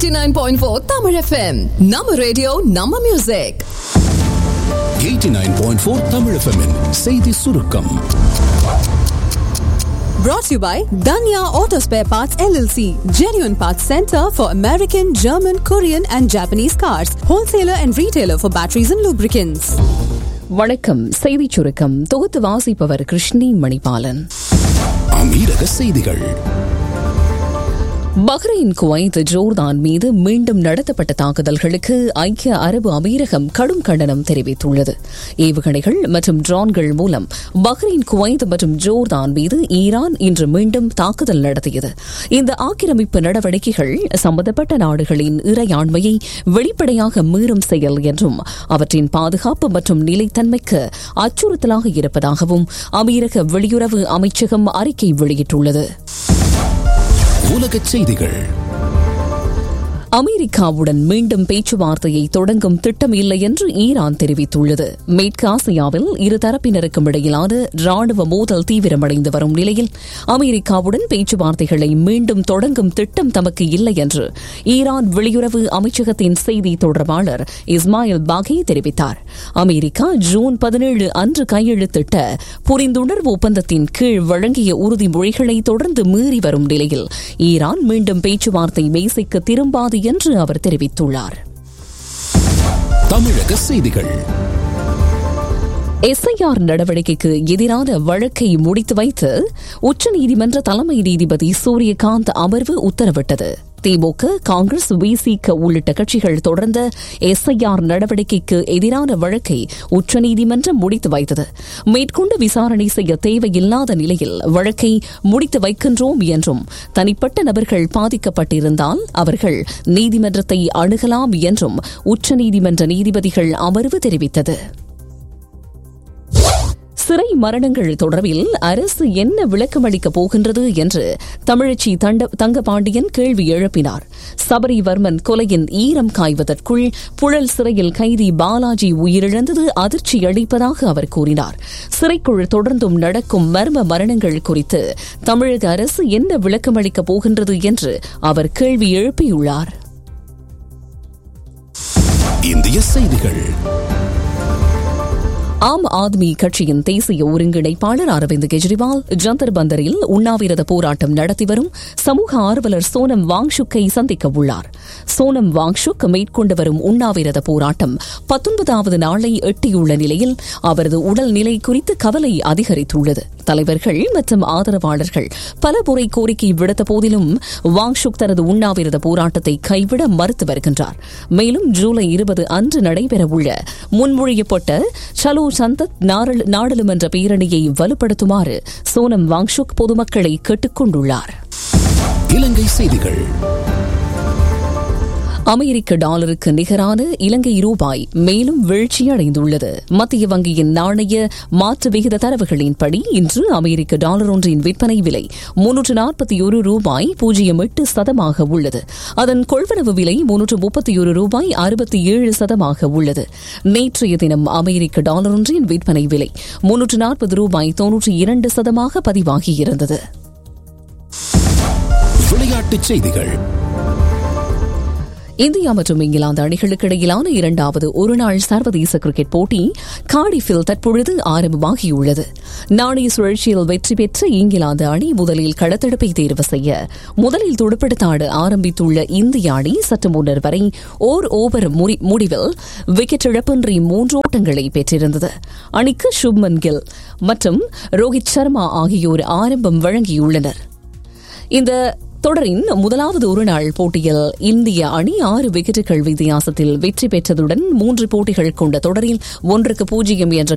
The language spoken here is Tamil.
89.4 Tamil FM. நம்ம ரேடியோ நம்ம மியூசிக் 89.4 தமிழ் FM -இன் செய்தி சுருக்கம் brought to you by Danya Auto Spare Parts LLC, genuine parts center for American, German, Korean and Japanese cars, wholesaler and retailer for batteries and lubricants. வணக்கம் செய்திச் சுருக்கம் தொகுத்து வாசிப்பவர் கிருஷ்ணி மணிபாலன் அமீரக செய்திகள் பஹ்ரைன் குவைத் ஜோர்தான் மீது மீண்டும் நடத்தப்பட்ட தாக்குதல்களுக்கு ஐக்கிய அரபு அமீரகம் கடும் கண்டனம் தெரிவித்துள்ளது ஏவுகணைகள் மற்றும் ட்ரோன்கள் மூலம் பஹ்ரைன் குவைத் மற்றும் ஜோர்தான் மீது ஈரான் இன்று மீண்டும் தாக்குதல் நடத்தியது இந்த ஆக்கிரமிப்பு நடவடிக்கைகள் சம்பந்தப்பட்ட நாடுகளின் இறையாண்மையை வெளிப்படையாக மீறும் செயல் என்றும் அவற்றின் பாதுகாப்பு மற்றும் நிலைத்தன்மைக்கு அச்சுறுத்தலாக இருப்பதாகவும் அமீரக வெளியுறவு அமைச்சகம் அறிக்கை வெளியிட்டுள்ளது உலகச் செய்திகள் அமெரிக்காவுடன் மீண்டும் பேச்சுவார்த்தையை தொடங்கும் திட்டம் இல்லை என்று ஈரான் தெரிவித்துள்ளது மேற்கு ஆசியாவில் இரு தரப்பினருக்கும் இடையிலான ராணுவ மோதல் தீவிரமடைந்து வரும் நிலையில் அமெரிக்காவுடன் பேச்சுவார்த்தைகளை மீண்டும் தொடங்கும் திட்டம் தமக்கு இல்லை என்று ஈரான் வெளியுறவு அமைச்சகத்தின் செய்தி தொடர்பாளர் இஸ்மாயில் பாகி தெரிவித்தார் அமெரிக்கா ஜூன் பதினேழு அன்று கையெழுத்திட்ட புரிந்துணர்வு ஒப்பந்தத்தின் கீழ் வழங்கிய உறுதிமொழிகளை தொடர்ந்து மீறி வரும் நிலையில் ஈரான் மீண்டும் பேச்சுவார்த்தை மேசைக்கு திரும்பாது என்று அவர் தெரிவித்துள்ளார் தமிழக செய்திகள் எஸ்ஐஆர் நடவடிக்கைக்கு எதிரான வழக்கை முடித்து வைத்து உச்சநீதிமன்ற தலைமை நீதிபதி சூரியகாந்த் அமர்வு உத்தரவிட்டது திமுக காங்கிரஸ் விசிக உள்ளிட்ட கட்சிகள் தொடர்ந்த எஸ்ஐஆர் நடவடிக்கைக்கு எதிரான வழக்கை உச்சநீதிமன்றம் முடித்து வைத்தது மேற்கொண்டு விசாரணை செய்ய தேவையில்லாத நிலையில் வழக்கை முடித்து வைக்கின்றோம் என்றும் தனிப்பட்ட நபர்கள் பாதிக்கப்பட்டிருந்தால் அவர்கள் நீதிமன்றத்தை அணுகலாம் என்றும் உச்சநீதிமன்ற நீதிபதிகள் அமர்வு தெரிவித்தது சிறை மரணங்கள் தொடர்பில் அரசு என்ன விளக்கம் அளிக்கப் போகின்றது என்று தமிழச்சி தங்கபாண்டியன் கேள்வி எழுப்பினார் சபரிவர்மன் கொலையின் ஈரம் காய்வதற்குள் புழல் சிறையில் கைதி பாலாஜி உயிரிழந்தது அதிர்ச்சி அளிப்பதாக அவர் கூறினார் சிறைக்குள் தொடர்ந்தும் நடக்கும் மர்ம மரணங்கள் குறித்து தமிழக அரசு என்ன விளக்கம் அளிக்கப் போகின்றது என்று அவர் கேள்வி எழுப்பியுள்ளார் இந்திய செய்திகள் ஆம் ஆத்மி கட்சியின் தேசிய ஒருங்கிணைப்பாளர் அரவிந்த் கெஜ்ரிவால் ஜந்தர் பந்தரில் உண்ணாவிரத போராட்டம் நடத்தி வரும் சமூக ஆர்வலர் சோனம் வாங்ஷுக்கை சந்திக்க உள்ளார் சோனம் வாங்ஷுக் மேற்கொண்டு வரும் உண்ணாவிரத போராட்டம் பத்தொன்பதாவது நாளை எட்டியுள்ள நிலையில் அவரது உடல்நிலை குறித்து கவலை அதிகரித்துள்ளது தலைவர்கள் மற்றும் ஆதரவாளர்கள் பல முறை கோரிக்கை விடுத்த போதிலும் வாங்ஷுக் தனது உண்ணாவிரத போராட்டத்தை கைவிட மறுத்து வருகின்றார் மேலும் ஜூலை இருபது அன்று நடைபெறவுள்ள முன்மொழியப்பட்ட சலோ சந்தத் நாடாளுமன்ற பேரணியை வலுப்படுத்துமாறு சோனம் வாங்ஷுக் பொதுமக்களை கேட்டுக் கொண்டுள்ளார் இலங்கை செய்திகள் அமெரிக்க டாலருக்கு நிகரான இலங்கை ரூபாய் மேலும் வீழ்ச்சியடைந்துள்ளது மத்திய வங்கியின் நாணய மாற்று விகித தரவுகளின்படி இன்று அமெரிக்க டாலர் ஒன்றின் விற்பனை விலை முன்னூற்று நாற்பத்தி ஒரு ரூபாய் பூஜ்ஜியம் எட்டு சதமாக உள்ளது அதன் கொள்வனவு விலை முன்னூற்று முப்பத்தி ஒரு ரூபாய் அறுபத்தி ஏழு சதமாக உள்ளது நேற்றைய தினம் அமெரிக்க டாலர் ஒன்றின் விற்பனை விலை முன்னூற்று நாற்பது ரூபாய் தொன்னூற்றி இரண்டு சதமாக பதிவாகியிருந்தது விளையாட்டுச் செய்திகள் இந்தியா மற்றும் இங்கிலாந்து அணிகளுக்கு இடையிலான இரண்டாவது ஒருநாள் சர்வதேச கிரிக்கெட் போட்டி கார்டிஃபில் தற்பொழுது ஆரம்பமாகியுள்ளது நாணய சுழற்சியில் வெற்றி பெற்ற இங்கிலாந்து அணி முதலில் களத்தடுப்பை தேர்வு செய்ய முதலில் துடுப்படுத்தாட ஆரம்பித்துள்ள இந்திய அணி சற்று முன்னர் வரை ஓர் ஓவர் முடிவில் விக்கெட் இழப்பின்றி மூன்று ஓட்டங்களை பெற்றிருந்தது அணிக்கு சுப்மன் கில் மற்றும் ரோஹித் சர்மா ஆகியோர் ஆரம்பம் வழங்கியுள்ளனர் இந்த தொடரின் முதலாவது ஒருநாள் போட்டியில் இந்திய அணி ஆறு விக்கெட்டுகள் வித்தியாசத்தில் வெற்றி பெற்றதுடன் மூன்று போட்டிகள் கொண்ட தொடரில் ஒன்றுக்கு பூஜ்ஜியம் என்ற